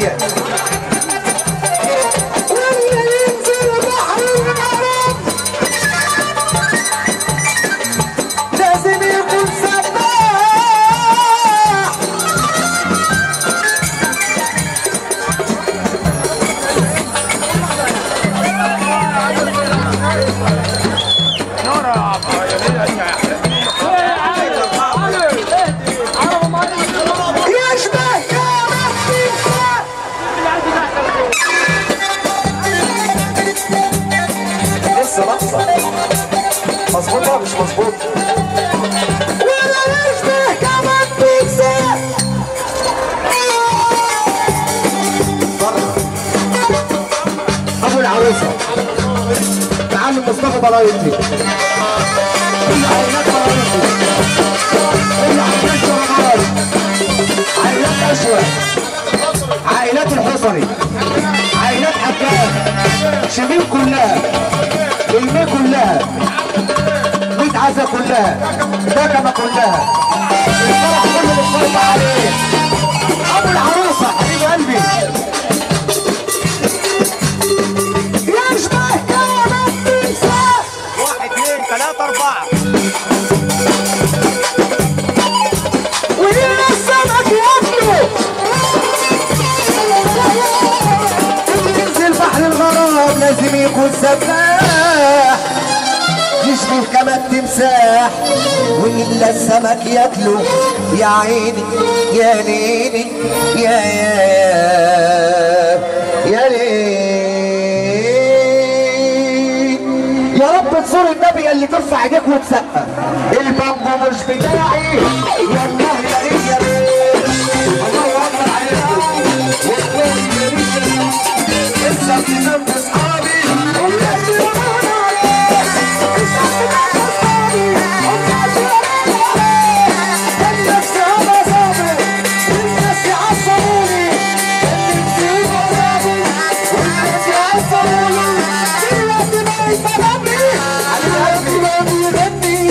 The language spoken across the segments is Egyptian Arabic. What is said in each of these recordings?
العالية واللي ينزل بحر الغرام لازم يكون سباح يشبه يا مخيفة لسه لحظة مظبوط ولا مش مظبوط ولا يشبه كمان بيتزا ابو العروسة معلم مصطفى بلايطي كل عائلات بلايطي كل عائلات شرمال عائلات اشوى عائلات الحصري عائلات حكام شميل كلها المي كلها ميت عزة كلها دكمة كلها الفرح كله متفرج عليه ابو العروسة حبيب قلبي يشبه كلام النساء واحد اثنين ثلاثة أربعة وهنا السمك ياكله اللي ينزل بحر الغرام لازم يكون سباح يشبه كما التمساح وإلا السمك ياكله يا عيني يا ليلي يا يا يا يا ليل يا رب تزور النبي اللي ترفع ايديك وتسقف البامبو مش بتاعي يا الله يا ريت يا ريت الله اكبر عليكم والله يا ريت لسه في ذنب اصحابي والناس يقولون عليك لسه في ذنب اصحابي والناس يقولون عليك الناس يابا صابر الناس يعصبوني الناس يعصبوني والناس يعصبوني دلوقتي بقيت بغني على قلبي ما بيغني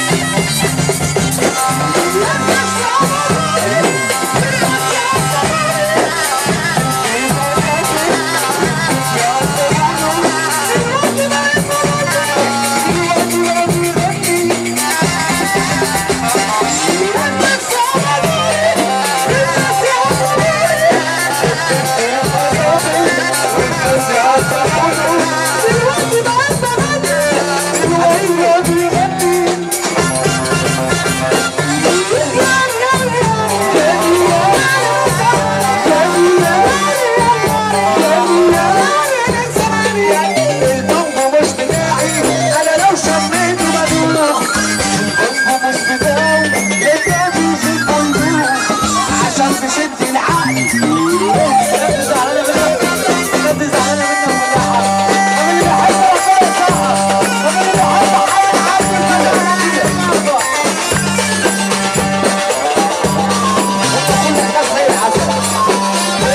الناس يعصبوني الناس يعصبوني البنجو مش بتاعي انا لو شميته بدوخ البنجو مش بتاعي النبي في البنجو عشان تشد العقل انت زعلانه منك انت زعلانه منك ولا حاجه انا اللي بحب ربنا يسامحك انا اللي بحب حياتك انت كل الناس زي العسل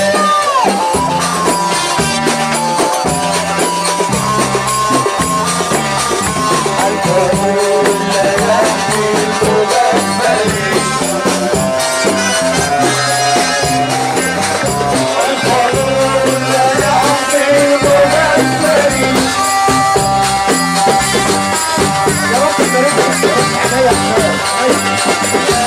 يا رب تبارك لك. عينيا يا حبايب.